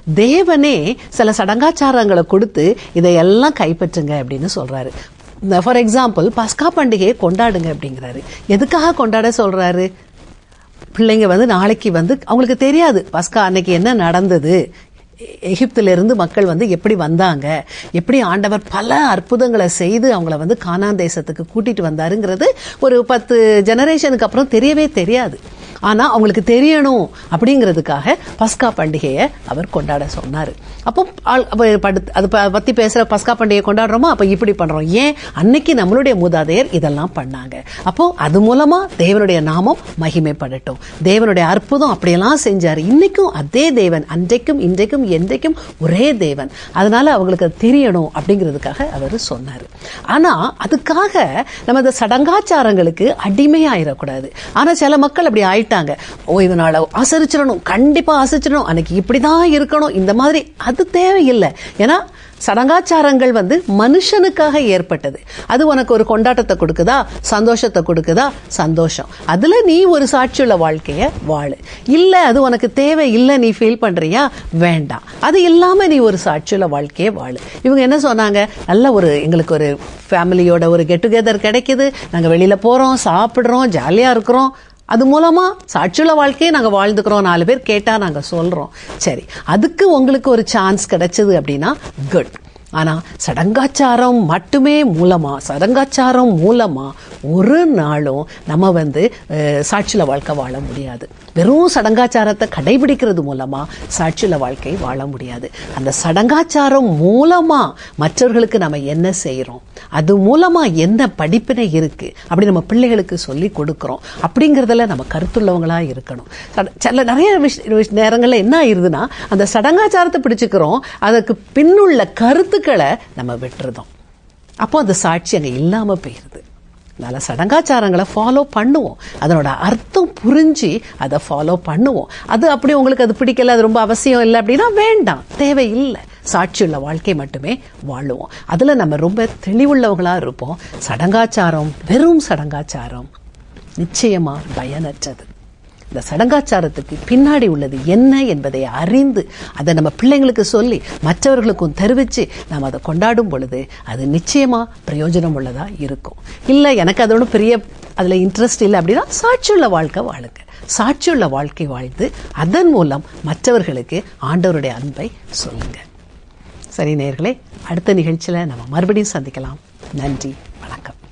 தேவனே சில சடங்காச்சாரங்களை கொடுத்து இதையெல்லாம் கைப்பற்றுங்க அப்படின்னு சொல்றாரு ஃபார் எக்ஸாம்பிள் பஸ்கா பண்டிகையை கொண்டாடுங்க அப்படிங்கிறாரு எதுக்காக கொண்டாட சொல்றாரு பிள்ளைங்க வந்து நாளைக்கு வந்து அவங்களுக்கு தெரியாது பஸ்கா அன்னைக்கு என்ன நடந்தது எகிப்தில இருந்து மக்கள் வந்து எப்படி வந்தாங்க எப்படி ஆண்டவர் பல அற்புதங்களை செய்து அவங்கள வந்து கானான் தேசத்துக்கு கூட்டிட்டு வந்தாருங்கிறது ஒரு பத்து ஜெனரேஷனுக்கு அப்புறம் தெரியவே தெரியாது ஆனா அவங்களுக்கு தெரியணும் அப்படிங்கிறதுக்காக பஸ்கா பண்டிகையை அவர் கொண்டாட சொன்னாரு அப்போ ஆள்- அப்ப படுத்து- அது ப- பத்தி பேசுற பஸ்கா பண்டிகை கொண்டாடுறோமா அப்ப இப்படி பண்றோம் ஏன் அன்னைக்கு நம்மளுடைய மூதாதையர் இதெல்லாம் பண்ணாங்க அப்போ அது மூலமா தேவனுடைய நாமம் மகிமைப்படட்டும் தேவனுடைய அற்புதம் அப்படியெல்லாம் செஞ்சாரு இன்னைக்கும் அதே தேவன் அன்றைக்கும் இன்றைக்கும் என்றைக்கும் ஒரே தேவன் அதனால அவங்களுக்கு அது தெரியணும் அப்படிங்கிறதுக்காக அவர் சொன்னாரு ஆனா அதுக்காக நம்ம இந்த சடங்காச்சாரங்களுக்கு அடிமையாயிடக்கூடாது ஆனா சில மக்கள் அப்படி ஆயிட்டாங்க ஓய்வு நாளை ஆசரிச்சிடணும் கண்டிப்பா ஆசரிச்சிடணும் அன்னைக்கு இப்படிதான் இருக்கணும் இந்த மாதிரி அது தேவையில்லை ஏன்னா சடங்காச்சாரங்கள் வந்து மனுஷனுக்காக ஏற்பட்டது அது உனக்கு ஒரு கொண்டாட்டத்தை கொடுக்குதா சந்தோஷத்தை கொடுக்குதா சந்தோஷம் அதுல நீ ஒரு சாட்சியுள்ள வாழ்க்கைய வாழு இல்ல அது உனக்கு தேவை இல்ல நீ ஃபீல் பண்றியா வேண்டாம் அது இல்லாம நீ ஒரு சாட்சியுள்ள வாழ்க்கைய வாழு இவங்க என்ன சொன்னாங்க நல்ல ஒரு எங்களுக்கு ஒரு ஃபேமிலியோட ஒரு கெட் டுகெதர் கிடைக்குது நாங்க வெளியில போறோம் சாப்பிடுறோம் ஜாலியா இருக்கிறோம் அது மூலமா சாட்சியுள்ள வாழ்க்கையை நாங்க வாழ்ந்துக்கிறோம் நாலு பேர் கேட்டா நாங்க சொல்றோம் சரி அதுக்கு உங்களுக்கு ஒரு சான்ஸ் கிடைச்சது அப்படின்னா குட் ஆனா சடங்காச்சாரம் மட்டுமே மூலமா சடங்காச்சாரம் மூலமா ஒரு நாளும் நம்ம வந்து அஹ், சாட்சியுள்ள வாழ்க்கை வாழ முடியாது வெறும் சடங்காச்சாரத்தை கடைபிடிக்கிறது மூலமா சாட்சியுள்ள வாழ்க்கை வாழ முடியாது அந்த சடங்காச்சாரம் மூலமா மற்றவர்களுக்கு நம்ம என்ன செய்யறோம் அது மூலமா என்ன படிப்பினை இருக்கு அப்படி நம்ம பிள்ளைகளுக்கு சொல்லி கொடுக்கிறோம் அப்படிங்கறதுல நம்ம கருத்துள்ளவங்களா இருக்கணும் சட- சில நிறைய விஷ- விஷ- நேரங்கள்ல என்ன ஆயிருதுன்னா அந்த சடங்காச்சாரத்தை பிடிச்சுக்கிறோம் அதுக்கு பின்னுள்ள கருத்துக்களை நம்ம விட்டுறதும் அப்போ அந்த சாட்சி அங்க இல்லாம போயிருது அதனால சடங்காச்சாரங்களை ஃபாலோ பண்ணுவோம் அதனோட அர்த்தம் புரிஞ்சு அதை ஃபாலோ பண்ணுவோம் அது அப்படி உங்களுக்கு அது பிடிக்கல அது ரொம்ப அவசியம் இல்லை அப்படின்னா வேண்டாம் தேவையில்லை சாட்சியுள்ள வாழ்க்கை மட்டுமே வாழுவோம் அதுல நம்ம ரொம்ப தெளிவுள்ளவங்களா இருப்போம் சடங்காச்சாரம் வெறும் சடங்காச்சாரம் நிச்சயமா பயனற்றது இந்த சடங்காச்சாரத்துக்கு பின்னாடி உள்ளது என்ன என்பதை அறிந்து அதை நம்ம பிள்ளைங்களுக்கு சொல்லி மற்றவர்களுக்கும் தெரிவித்து நாம் அதை கொண்டாடும் பொழுது அது நிச்சயமா பிரயோஜனம் உள்ளதா இருக்கும் இல்லை எனக்கு அதோட பெரிய அதில் இன்ட்ரெஸ்ட் இல்லை அப்படின்னா சாட்சியுள்ள வாழ்க்கை வாழுங்க சாட்சியுள்ள வாழ்க்கை வாழ்ந்து அதன் மூலம் மற்றவர்களுக்கு ஆண்டவருடைய அன்பை சொல்லுங்க சரி நேயர்களே அடுத்த நிகழ்ச்சியில் நம்ம மறுபடியும் சந்திக்கலாம் நன்றி வணக்கம்